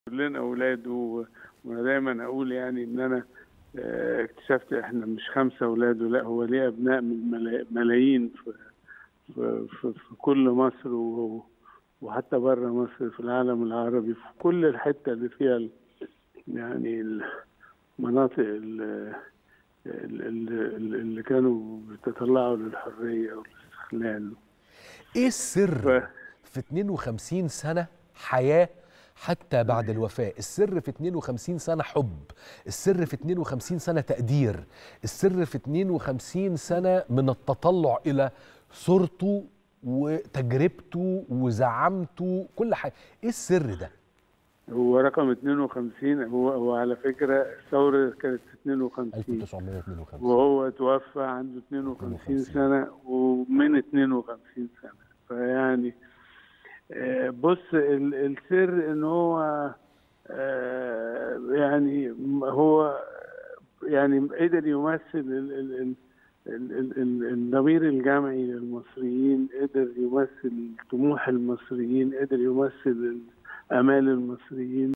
كلنا اولاد و- وانا دايما اقول يعني ان انا آه، اكتشفت احنا مش خمسه اولاد لا هو ليه ابناء من ملا- ملايين في في, في, في كل مصر و- وحتى بره مصر في العالم العربي في كل الحته اللي فيها ال- يعني المناطق ال- ال- ال- اللي كانوا بيتطلعوا للحريه والاستقلال ايه السر ف- في 52 سنة حياة حتى بعد الوفاة السر في 52 سنة حب السر في 52 سنة تقدير السر في 52 سنة من التطلع إلى صورته وتجربته وزعامته كل حاجة ايه السر ده هو رقم 52 هو هو على فكره الثوره كانت في 52 1952 وهو توفى عنده 52 سنة ومن 52 سنة فيعني آه، بص ال- السر ان هو آه، يعني هو يعني قدر يمثل ال- ال- ال- ال- ال- ال- الضمير الجمعي للمصريين قدر يمثل طموح المصريين قدر يمثل امال المصريين